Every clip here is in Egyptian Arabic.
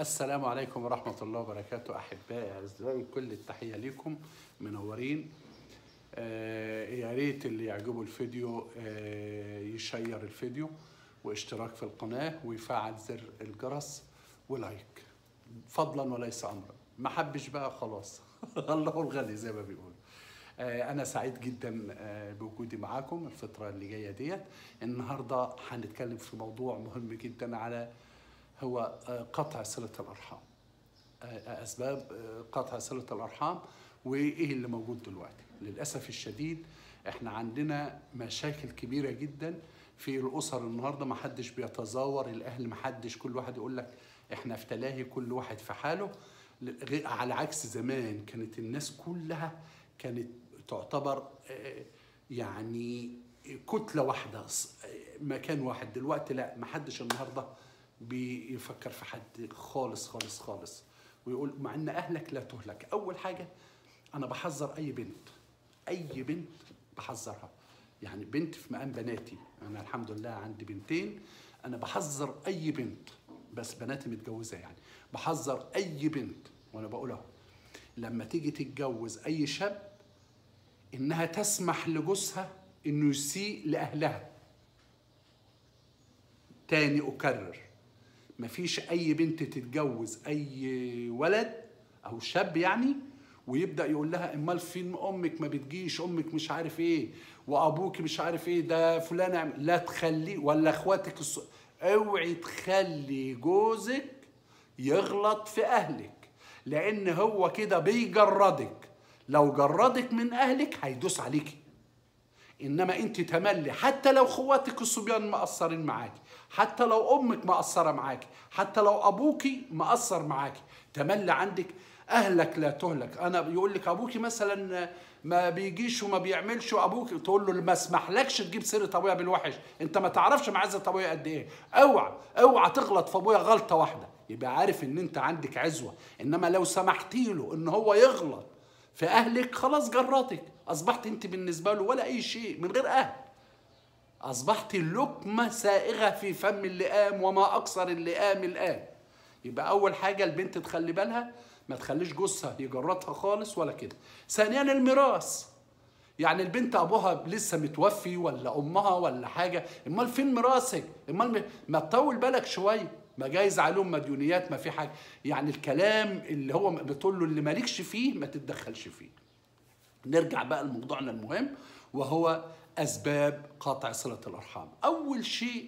السلام عليكم ورحمة الله وبركاته أحبائي أعزائي كل التحية لكم منورين آه يا ريت اللي يعجبه الفيديو آه يشير الفيديو واشتراك في القناة ويفعل زر الجرس ولايك فضلا وليس أمرا ما حبش بقى خلاص الله الغني زي ما بيقولوا آه أنا سعيد جدا آه بوجودي معاكم الفترة اللي جاية ديت النهاردة هنتكلم في موضوع مهم جدا على هو قطع صلة الأرحام أسباب قطع صلة الأرحام وإيه اللي موجود دلوقتي للأسف الشديد إحنا عندنا مشاكل كبيرة جدا في الأسر النهاردة ما حدش بيتزاور الأهل ما حدش كل واحد يقول لك إحنا في تلاهي كل واحد في حاله على عكس زمان كانت الناس كلها كانت تعتبر يعني كتلة واحدة مكان واحد دلوقتي لا ما حدش النهارده بيفكر في حد خالص خالص خالص ويقول مع ان اهلك لا تهلك اول حاجه انا بحذر اي بنت اي بنت بحذرها يعني بنت في مقام بناتي انا الحمد لله عندي بنتين انا بحذر اي بنت بس بناتي متجوزه يعني بحذر اي بنت وانا بقول اهو لما تيجي تتجوز اي شاب انها تسمح لجوزها انه يسيء لاهلها تاني اكرر مفيش اي بنت تتجوز اي ولد او شاب يعني ويبدا يقول لها امال فين امك ما بتجيش امك مش عارف ايه وابوك مش عارف ايه ده فلان لا تخليه ولا اخواتك الص... اوعي تخلي جوزك يغلط في اهلك لان هو كده بيجردك لو جردك من اهلك هيدوس عليكي انما انت تملي حتى لو خواتك الصبيان مقصرين معاكي حتى لو امك مقصره معاكي حتى لو ابوكي مقصر معاكي تملي عندك اهلك لا تهلك انا بيقول لك ابوكي مثلا ما بيجيش وما بيعملش وابوك تقول له ما اسمحلكش تجيب سيره ابويا بالوحش انت ما تعرفش معزه ابويا قد ايه اوعى اوعى تغلط في ابويا غلطه واحده يبقى عارف ان انت عندك عزوه انما لو سمحتي له ان هو يغلط في اهلك خلاص جراتك اصبحت انت بالنسبه له ولا اي شيء من غير اهل اصبحت لقمه سائغه في فم اللئام وما اكثر اللئام الان يبقى اول حاجه البنت تخلي بالها ما تخليش جوزها يجرتها خالص ولا كده ثانيا الميراث يعني البنت ابوها لسه متوفي ولا امها ولا حاجه امال فين ميراثك امال ما تطول بالك شويه ما جايز عليهم مديونيات ما في حاجه يعني الكلام اللي هو بتقول له اللي مالكش فيه ما تتدخلش فيه نرجع بقى لموضوعنا المهم وهو اسباب قطع صله الارحام اول شيء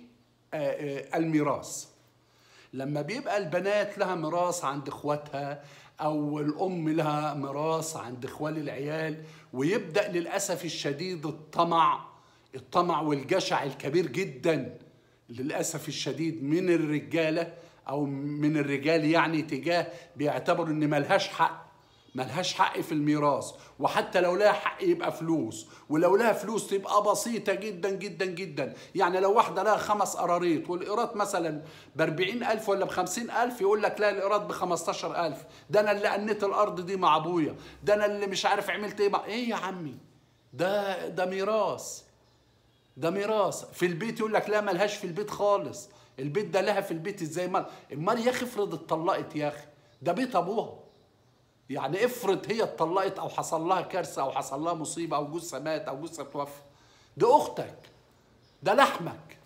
الميراث لما بيبقى البنات لها ميراث عند اخواتها او الام لها ميراث عند اخوال العيال ويبدا للاسف الشديد الطمع الطمع والجشع الكبير جدا للاسف الشديد من الرجاله او من الرجال يعني تجاه بيعتبروا ان ملهاش حق ملهاش حق في الميراث وحتى لو لها حق يبقى فلوس ولو لها فلوس تبقى بسيطة جدا جدا جدا يعني لو واحدة لها خمس قراريط والإيراد مثلا ب ألف ولا ب ألف يقول لك لا الإيراد ب ألف ده أنا اللي أنيت الأرض دي مع أبويا ده أنا اللي مش عارف عملت إيه مع إيه يا عمي ده ده ميراث ده ميراث في البيت يقول لك لا ملهاش في البيت خالص البيت ده لها في البيت ازاي مال امال يا اخي افرض اتطلقت يا اخي ده بيت ابوها يعني افرض هي اتطلقت او حصل لها كارثه او حصل لها مصيبه او جوزها مات او جوزها توفى دي اختك ده لحمك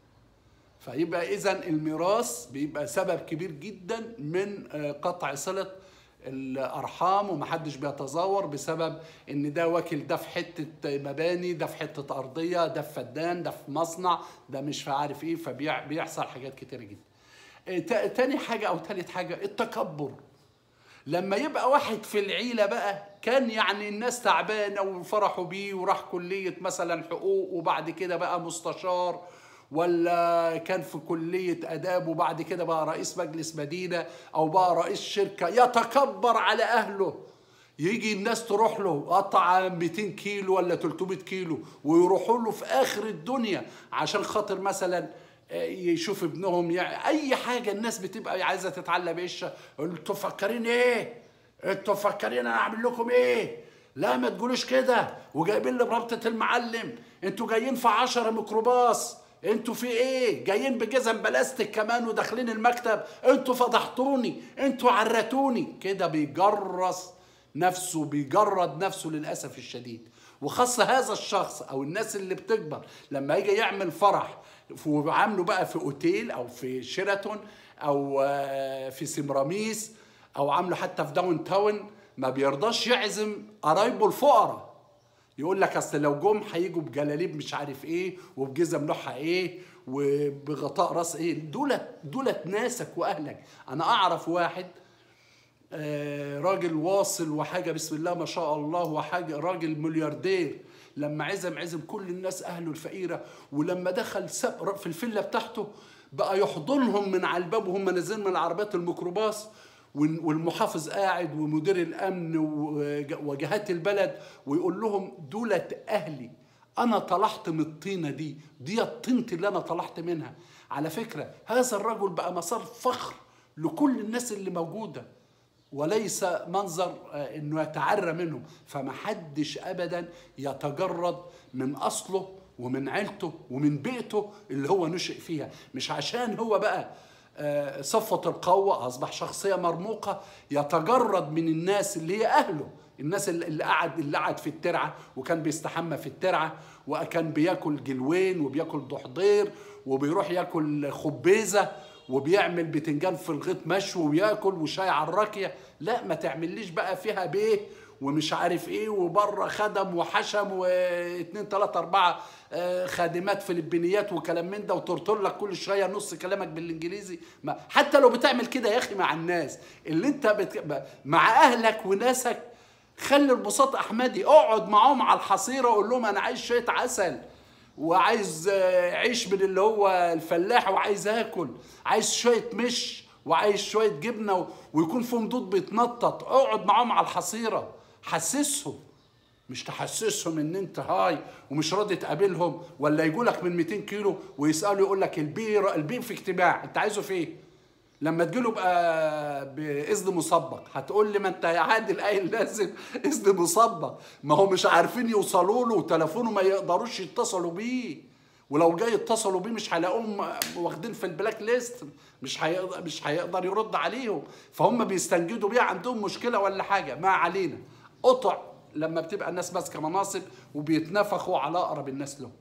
فيبقى اذا الميراث بيبقى سبب كبير جدا من قطع صله الارحام ومحدش بيتزاور بسبب ان ده واكل ده في حته مباني ده في حته ارضيه ده في فدان ده في مصنع ده مش عارف ايه فبيحصل حاجات كتيره جدا تاني حاجه او تالت حاجه التكبر لما يبقى واحد في العيلة بقى كان يعني الناس تعبانة وفرحوا بيه وراح كلية مثلا حقوق وبعد كده بقى مستشار ولا كان في كلية آداب وبعد كده بقى رئيس مجلس مدينة أو بقى رئيس شركة يتكبر على أهله يجي الناس تروح له قطع 200 كيلو ولا 300 كيلو ويروحوا له في آخر الدنيا عشان خاطر مثلا يشوف ابنهم يعني اي حاجه الناس بتبقى عايزه تتعلى بعيشه انتوا مفكرين ايه انتوا مفكرين انا اعمل لكم ايه لا ما تقولوش كده وجايبين لي بربطه المعلم انتوا جايين في عشرة ميكروباص انتوا في ايه جايين بجزم بلاستيك كمان وداخلين المكتب انتوا فضحتوني انتوا عرتوني كده بيجرس نفسه بيجرد نفسه للاسف الشديد وخاصة هذا الشخص او الناس اللي بتكبر لما يجي يعمل فرح وعامله بقى في اوتيل او في شيراتون او آه، في سمراميس او عامله حتى في داون تاون ما بيرضاش يعزم قرايبه الفقراء يقول لك اصل لو جم هيجوا بجلاليب مش عارف ايه وبجزم لوحه ايه وبغطاء راس ايه دولت دولت ناسك واهلك انا اعرف واحد آه، راجل واصل وحاجه بسم الله ما شاء الله وحاجه راجل ملياردير لما عزم عزم كل الناس اهله الفقيره ولما دخل سق في الفيلا بتاعته بقى يحضنهم من على الباب وهم نازلين من عربيات الميكروباص وال- والمحافظ قاعد ومدير الامن وج- وجهات البلد ويقول لهم دولت اهلي انا طلعت من الطينه دي دي طينتي اللي انا طلعت منها على فكره هذا الرجل بقى مسار فخر لكل الناس اللي موجوده وليس منظر آه، انه يتعرى منهم فمحدش ابدا يتجرد من اصله ومن عيلته ومن بيئته اللي هو نشئ فيها مش عشان هو بقى آه، صفة القوة أصبح شخصية مرموقة يتجرد من الناس اللي هي أهله الناس اللي اللي قعد اللي قعد في الترعة وكان بيستحمى في الترعة وكان بياكل جلوين وبياكل ضحضير وبيروح ياكل خبيزة وبيعمل بتنجان في الغيط مشوي وياكل وشاي على الراكية لا ما تعمليش بقى فيها بيه ومش عارف ايه وبره خدم وحشم واثنين تلاتة اربعة آه، خادمات فلبينيات وكلام من ده وترطر لك كل شوية نص كلامك بالانجليزي ما حتى لو بتعمل كده يا اخي مع الناس اللي انت بت... مع اهلك وناسك خلي البساط احمدي اقعد معاهم على الحصيرة وقول لهم انا عايز شوية عسل وعايز آه، عيش من اللي هو الفلاح وعايز اكل عايز شويه مش وعايز شويه جبنه و- ويكون في مضود بيتنطط اقعد معاهم على الحصيره حسسهم مش تحسسهم ان انت هاي ومش راضي تقابلهم ولا يجوا لك من 200 كيلو ويسالوا يقول لك البير البير في اجتماع انت عايزه في ايه؟ لما تجيله بقى باذن مسبق هتقول لي ما انت يا عادل قايل لازم اذن مسبق ما هو مش عارفين يوصلوا له وتليفونه ما يقدروش يتصلوا بيه ولو جاي يتصلوا بيه مش هيلاقوهم واخدين في البلاك ليست مش هيقدر مش هيقدر يرد عليهم فهم بيستنجدوا بيه عندهم مشكله ولا حاجه ما علينا قطع لما بتبقى الناس ماسكه مناصب وبيتنافخوا على اقرب الناس لهم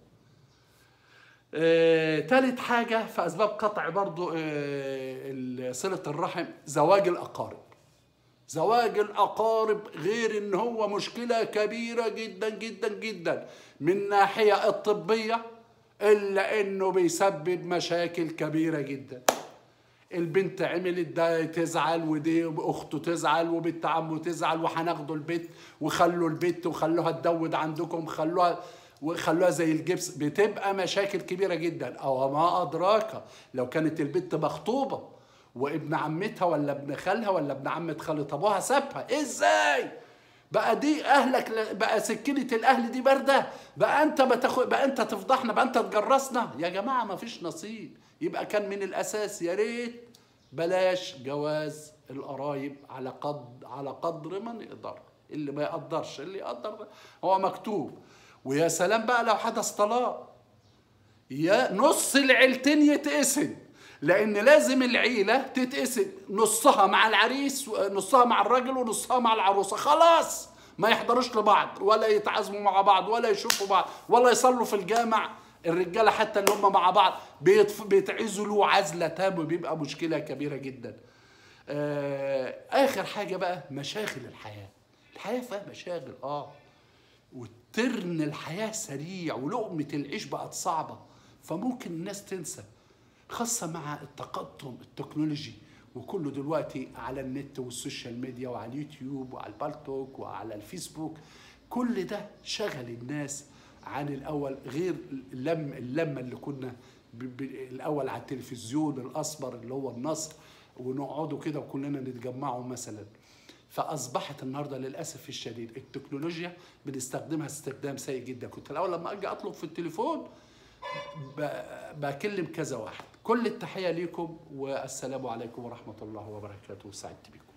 آه، تالت حاجة في أسباب قطع برضو آه، ال- صلة الرحم زواج الأقارب زواج الأقارب غير إن هو مشكلة كبيرة جدا جدا جدا من ناحية الطبية إلا إنه بيسبب مشاكل كبيرة جدا البنت عملت ده تزعل ودي اخته تزعل وبنت عمه تزعل وهناخدوا البيت وخلوا البيت وخلوها تدود عندكم خلوها وخلوها زي الجبس بتبقى مشاكل كبيره جدا او ما ادراك لو كانت البنت مخطوبه وابن عمتها ولا ابن خالها ولا ابن عمة خالة ابوها سابها ازاي بقى دي اهلك ل- بقى سكينه الاهل دي بارده بقى انت بتاخد بقى انت تفضحنا بقى انت تجرسنا يا جماعه ما فيش نصيب يبقى كان من الاساس يا ريت بلاش جواز القرايب على قدر على قدر من يقدر اللي ما يقدرش اللي يقدر هو مكتوب ويا سلام بقى لو حدث طلاق يا نص العيلتين يتقسم لان لازم العيله تتقسم نصها مع العريس نصها مع الراجل ونصها مع العروسه خلاص ما يحضروش لبعض ولا يتعازموا مع بعض ولا يشوفوا بعض ولا يصلوا في الجامع الرجاله حتى اللي هم مع بعض بيتف- بيتعزلوا عزله تام وبيبقى مشكله كبيره جدا آه اخر حاجه بقى مشاغل الحياه الحياه فيها مشاغل اه وترن الحياة سريع ولقمة العيش بقت صعبة فممكن الناس تنسى خاصة مع التقدم التكنولوجي وكله دلوقتي على النت والسوشيال ميديا وعلى اليوتيوب وعلى البالتوك وعلى الفيسبوك كل ده شغل الناس عن الأول غير اللم اللمة اللي كنا ب- ب- الأول على التلفزيون الأصفر اللي هو النصر ونقعدوا كده وكلنا نتجمعوا مثلا فاصبحت النهارده للاسف الشديد التكنولوجيا بنستخدمها استخدام سيء جدا كنت الاول لما اجي اطلب في التليفون ب- بكلم كذا واحد كل التحيه ليكم والسلام عليكم ورحمه الله وبركاته سعدت بكم